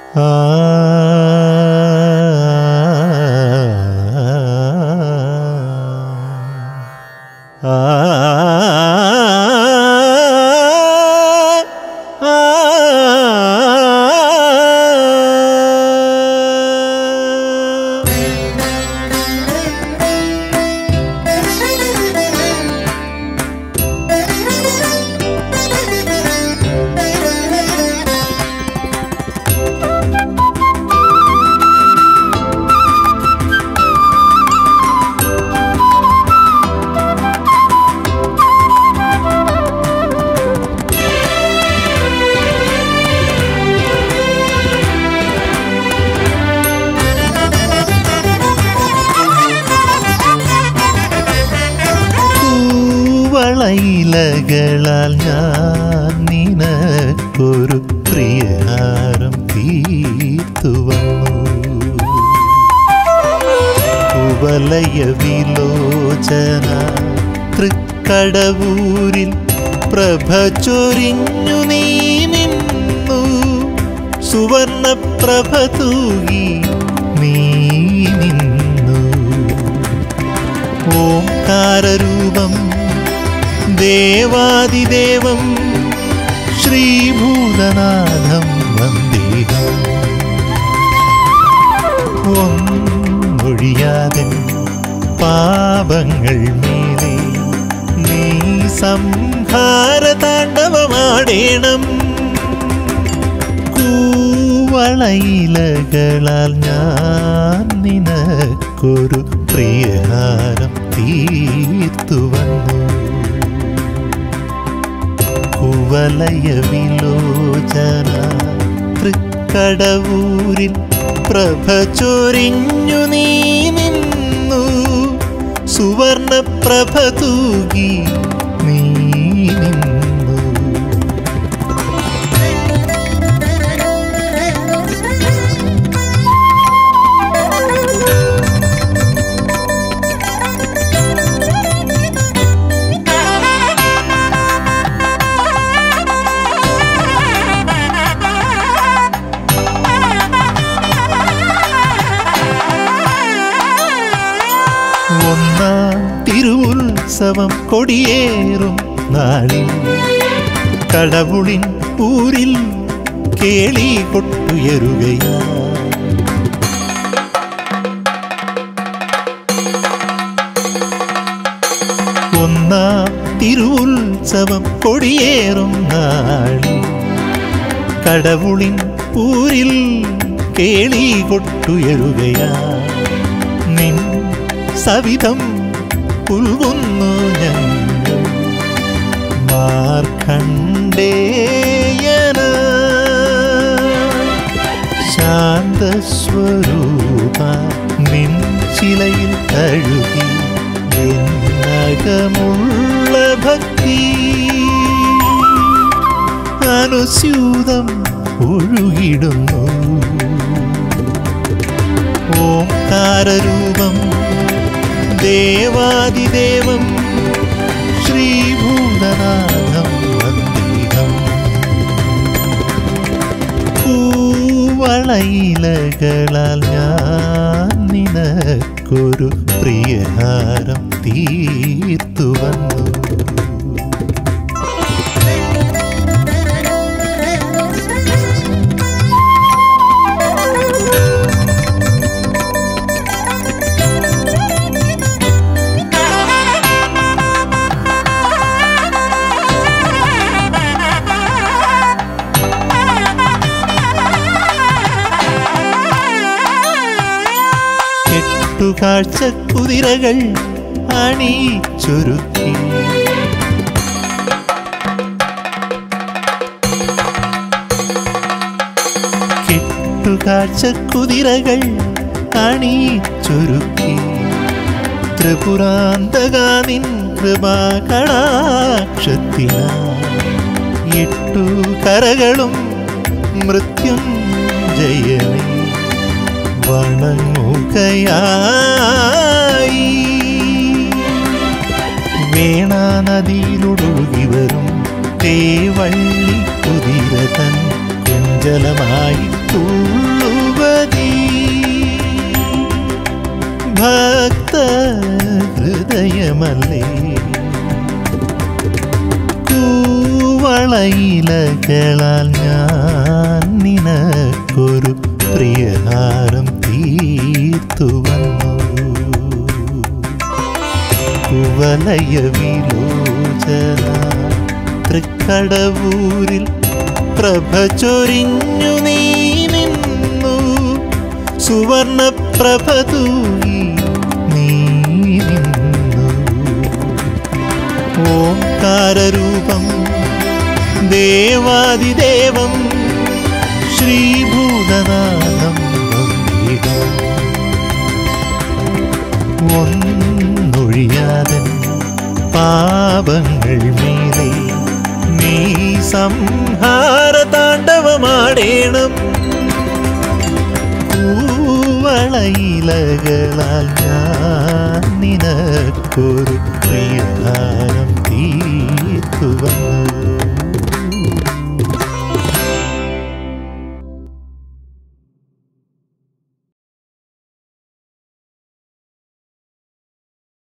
പൂവളയിലകളാൽ ഞാൻ നിനക്കൊരു പ്രിയഹാരം തീർത്തു വന്നു കുവലയ വിലോചന തൃക്കടവൂരിൽ പ്രഭ ചൊരിഞ്ഞു നീ നിന്നു സുവർണ പ്രഭ തൂകി നീ നിന്നു ഓംകാരരൂപം ദേവാദിദേവം ശ്രീഭൂതനാഥം വന്ദേഹം ഒന്നൊഴിയാതെ പാപങ്ങൾ മേലെ നീ സംഹാര താണ്ഡവമാടേണം കൂവളയിലകളാൽ ഞാൻ നിനക്കൊരു പ്രിയഹാരം തീർത്തു വന്നു കുവലയ വിലോചന തൃക്കടവൂരിൽ പ്രഭ ചൊരിഞ്ഞു നീ നിന്നു സുവർണ പ്രഭ തൂകി നീ നിന്നു ഒന്നാം തിരുവുത്സവം കൊടിയേറും നാളിൽ കടവുളിൻ ഊരിൽ കേളി കൊട്ടുയരുകയാ ഒന്നാം തിരുവുത്സവം കൊടിയേറും നാളിൽ കടവുളിൻ ഊരിൽ കേളി കൊട്ടുയരുകയാ നിൻ സവിധം പുൽകുന്നു ഞങ്ങൾ മാർക്കണ്ഡേയന ശാന്തസ്വരൂപ നിൻ ചിലയിൽ കഴുകി എന്നകമുള്ള ഭക്തി അനുസ്യൂതം ഒഴുകിടുന്നു ഓംകാരരൂപം ദേവാദിദേവം ശ്രീഭൂതനാഥം വന്ദേഹം പൂവളയിലകളാൽ ഞാൻ നിനക്കൊരു പ്രിയഹാരം തീർത്തു വന്നു കെട്ടുകാഴ്ച കുതിരകൾ അണിച്ചൊരുക്കി കെട്ടുകാഴ്ച കുതിരകൾ അണിച്ചൊരുക്കി ത്രിപുരാന്തകാനിൻ കൃപാകടാക്ഷത്തിന എട്ടു കരകളും മൃത്യും ജയനെ വണങ്ങുകയായി വേണാനദിയിലൊഴുകി വരും തേവള്ളി കുതിരതൻ ചഞ്ചലമായി തുള്ളുവതീ ഭക്ത ഹൃദയമല്ലേ കൂവളയിലകളാൽ ഞാൻ നിനക്കൊരു പ്രിയഹാരം തീർത്തു വന്നു കുവലയ വിലോചന തൃക്കടവൂരിൽ പ്രഭ ചൊരിഞ്ഞു നീ നിന്നു സുവർണ പ്രഭ തൂകി നീ നിന്നു ഓംകാരൂപം ദേവാദിദേവം ശ്രീഭൂതനാഥം വന്ദിതം ഒന്നൊഴിയാതൻ പാപങ്ങൾ മീതെ നീ സംഹാര താണ്ഡവമാടേണം പൂവളയിലകളാൽ ഞാൻ നിനക്കൊരു പ്രിയഹാരം തീർത്തു വന്നു